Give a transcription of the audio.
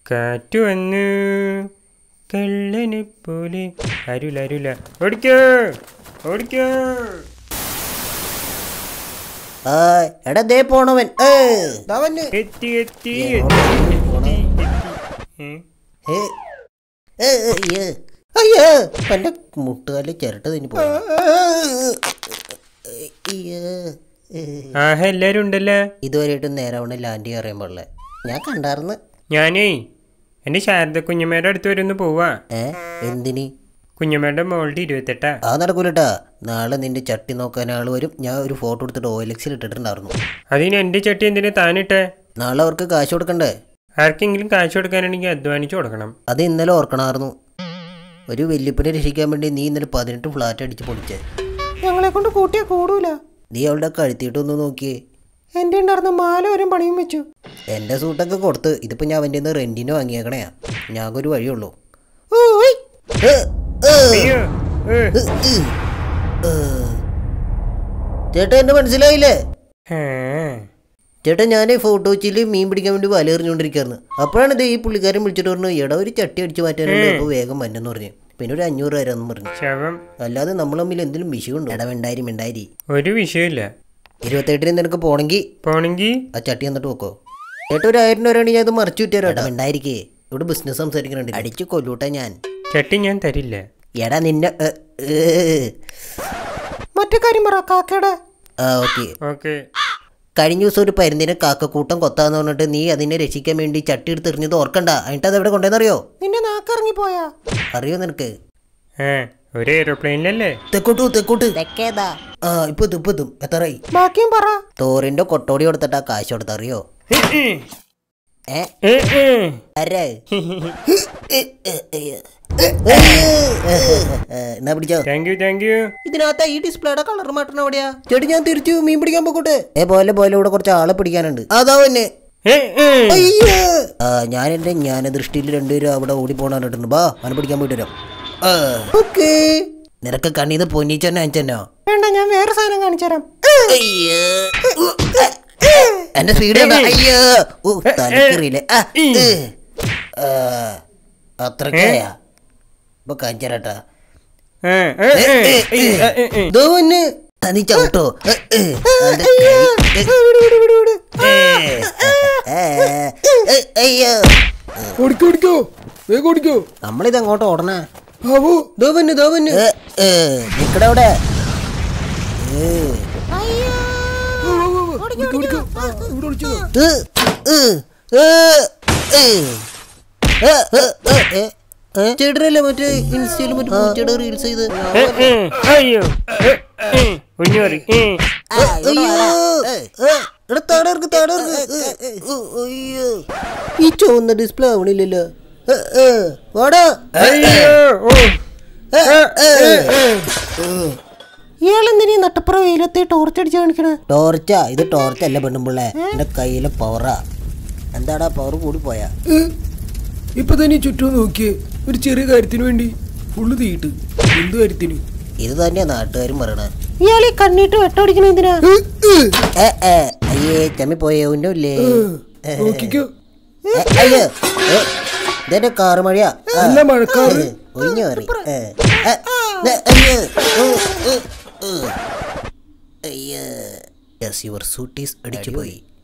കാറ്റു വന്നു കള്ളനെ പോലെ അരുല അരുല ഓടിക്കോ ഓടിക്കോ ആ എടാ ദേ പോണവൻ ഏ ദാ വന്ന്. എത്തി എത്തി എത്തി എത്തി എത്തി ഏ? ഏ, ഏ, ഏ, ഏ. അയ്യോ എന്റെ മുട്ടുകാലിൽ ചിരട്ട തിന്നു പോയി അയ്യോ, ഏ. ആഹ് എല്ലാരും ഉണ്ടല്ലോ ഇതുവരെയായിട്ടും നേരാവണ്ണം ലാൻഡ് ചെയ്യാൻ അറിയാൻ പാടില്ല ഞാൻ കണ്ടാർന്ന് ഞാനേ എൻ്റെ ശാരദ കുഞ്ഞമ്മയുടെ അടുത്ത് വരെ ഒന്ന് പോവാ ഏ എന്തിനി കുഞ്ഞമ്മയുടെ മോളുടെ ഇരുപത്തെട്ടാ ആ നടക്കൂലട്ടാ നാളെ നിന്റെ ചട്ടി നോക്കാൻ ആൾ വരും ഞാൻ ഒരു ഫോട്ടോ എടുത്തിട്ട് ഓ എൽ എക്സിൽ ഇട്ടിട്ടുണ്ടായിരുന്നു അതിന് എൻ്റെ ചട്ടി എന്തിനാ താനിട്ടെ നാളെ അവർക്ക് കാശ് കൊടുക്കണ്ടേ ആർക്കെങ്കിലും കാശ് കൊടുക്കാനാണെങ്കിൽ അധ്വാനിച്ചു കൊടുക്കണം അത് ഇന്നലെ ഓർക്കണമായിരുന്നു ഒരു വല്യപ്പനെ രക്ഷിക്കാൻ വേണ്ടി നീ ഇന്നലെ പതിനെട്ട് ഫ്ലാറ്റ് അടിച്ച് പൊളിച്ചേ ഞങ്ങളെ കൊണ്ട് കൂട്ടിയാ കൂടൂല നീ അവളുടെ കഴുത്തിയിട്ടൊന്ന് നോക്കിയേ എന്റെ ഉണ്ടായിരുന്ന മാല വരും പണിയും വെച്ചു എൻ്റെ സൂട്ടൊക്കെ കൊടുത്ത് ഇതിപ്പോൾ ഞാൻ അവൻ്റെ നിന്ന് റെൻറ്റിന് വാങ്ങിയേക്കണയാ ഞാനൊരു വഴിയുള്ളൂ ഓയ് ഏ, ഏ, അയ്യോ ഏ. ഏ, ഏ, ഏ. ചേട്ടാ എന്നെ മനസ്സിലായില്ലേ ഹേ. ചേട്ടാ ഞാൻ ഫോട്ടോ വെച്ചിൽ മീൻ പിടിക്കാൻ വേണ്ടി വല എറിഞ്ഞുകൊണ്ടിരിക്കുകയായിരുന്നു അപ്പോഴാണ് ഇത് ഈ പുള്ളിക്കാരൻ വിളിച്ചിട്ട് പറഞ്ഞു എടാ ഒരു ചട്ടി അടിച്ച് മാറ്റാനുണ്ട് അപ്പോൾ വേഗം വന്നെന്ന് പറഞ്ഞു പിന്നെ ഒരു അഞ്ഞൂറ് തരാമെന്ന് പറഞ്ഞു ശവം അല്ലാതെ നമ്മൾ തമ്മിൽ എന്തെങ്കിലും വിഷയമുണ്ടോ എടാ മിണ്ടായി മിണ്ടായി ഒരു വിഷയമില്ല ഇരുപത്തെട്ടിന് നിനക്ക് പോണെങ്കിൽ പോണെങ്കിൽ ആ ചട്ടി എന്നിട്ട് വെക്കോ ചേട്ടാ ഒരു ആയിരം രൂപയാണെങ്കിൽ ഞാൻ ഇത് മറിച്ചു വിറ്റാരോ എടാ മിണ്ടായിരിക്കേ ഇവിടെ ബിസിനസ് സംസാരിക്കുന്നുണ്ട് അടിച്ചു കൊല്ലൂട്ടെ ഞാൻ ചട്ടി ഞാൻ തരില്ല എടാ നിന്നെ ഏ, ഏ. മറ്റേ കാര്യം പറ കാക്കയുടെ ആ ഓക്കെ ഓക്കെ കഴിഞ്ഞ ദിവസം ഒരു പരുന്തിനെ കാക്കക്കൂട്ടം കൊത്താന്ന് പറഞ്ഞിട്ട് നീ അതിനെ രക്ഷിക്കാൻ വേണ്ടി ചട്ടി എടുത്ത് എറിഞ്ഞത് ഓർക്കണ്ട എന്നിട്ട് അത് എവിടെ കൊണ്ടുവന്നറിയോ നിന്റെ നാക്കിറങ്ങി പോയാ അറിയോ നിനക്ക് ഏ ഒരു എയ്റോപ്ലെയിനിലല്ലേ തെക്കോട്ടു തെക്കോട്ട് ആ ഇപ്പൊ എത്തും, ഇപ്പൊ എത്തും എത്രയായി ബാക്കിയും പറ തോറിന്റെ കൊട്ടോടി കൊടുത്തിട്ടാ കാശ് കൊടുത്തറിയോ ഏ ആരാ? എന്നാ പിടിച്ചോ താങ്ക് യു താങ്ക് യു ഇതിനകത്ത് ഈ ഡിസ്പ്ലേയുടെ കളർ മാറ്റണം എവിടെയാ ചേട്ടി ഞാൻ തിരിച്ചു മീൻ പിടിക്കാൻ പോകട്ടെ ഏ പോലെ പോലെ ഇവിടെ കുറച്ച് ആളെ പിടിക്കാനുണ്ട് അതാ തന്നെ അയ്യോ ആ ഞാൻ എന്റെ ജ്ഞാന ദൃഷ്ടിയിൽ രണ്ടുപേരും അവിടെ ഓടി പോണ കണ്ടിട്ടുണ്ട് ബാ അവനെ പിടിക്കാൻ പോയിട്ട് വരാം ഓക്കേ നിനക്ക് കണ്ണീന്ന് പൊന്നിച്ചെന്നെ അഞ്ചെന്നോ വേണ്ട ഞാൻ വേറെ സാധനം കാണിച്ചു തരാം അയ്യോ ഉ, അ, എന്റെ സ്പീഡ് കണ്ടോ? അയ്യോ ഉ, തലക്കറിയില്ലേ ആ, ഏ. ആ, അത്രയ്ക്കായാ ഇപ്പൊ കാഞ്ചരട്ടാ ധോവന് നീ ചവിട്ടോ ഏ, ഏ, അവന്റെ കൈ, ഏ, ഏ, ഏ, അയ്യോ ഓടിക്കോ ഓടിക്കോ വേഗം ഓടിക്കോ നമ്മളിത് അങ്ങോട്ട് ഓടണേ ആവോ ധോവന് ധോവന് നിക്കടെ അവിടെ ഏ. ഓടിക്കോ ഓടിക്കോ ആ, ഇവിടെ ഓടിച്ചോ ഏ, ഏ, ഏ, ഏ. ഏ, ഏ, ഏ, ഏ. ഏ? ചേട്ടനല്ലേ മറ്റേ ഇൻസ്റ്റയിൽ മറ്റേ പൂച്ചയുടെ റീൽസ് ചെയ്ത് അയ്യോ കുഞ്ഞോറി അയ്യോ ഏ, എടാ താടെ ഇറക്ക്, താടെ ഇറക്ക്. ഏ, ഏ, അയ്യോ ഈ ചുവന്ന ഡിസ്പ്ലേ ആവണില്ലല്ലോ ഏ, ഏ, വാടാ അയ്യോ ഓ ഏ, ഏ, ഏ. ഇയാളെന്തിനീ നട്ടപ്പുറ വെയിലത്തെ ടോർച്ച് അടിച്ച് കാണിക്കണേ ടോർച്ചാ ഇത് ടോർച്ചല്ല പെണ്ണുമ്പിള്ളേ എന്റെ കയ്യിലെ പവറാ എന്താടാ പവർ കൂടി പോയാ ഏ, ഇപ്പൊ തന്നെ ഈ ചുറ്റും നോക്കിയേ ഒരു ചെറിയ കാര്യത്തിന് വേണ്ടി ഫുള്ള് തീയിട്ട് എന്ത് കാര്യത്തിന് ഇത് തന്നെയാ നാട്ടുകാരും പറയണേ ഇയാൾ ഈ കണ്ണിട്ട് വെട്ടടിക്കണ എന്തിനാ ഏ, ഏ, ഏ, ഏ, അയ്യേ ചമ്മി പോയോ ഇല്ലേ ഏ, നോക്കിക്കോ ഏ, അയ്യോ ഏ, ഇതെന്റെ കാറ് മഴയാ ആ, നല്ല മഴക്കാറ് ഏ, ഒഴിഞ്ഞു മാറി ഏ, ഏ, ഏ, അയ്യോ ഓ, ഓ, ഓ. അയ്യോ യെസ് യുവർ സൂട്ടീസ് അടിച്ചു പോയി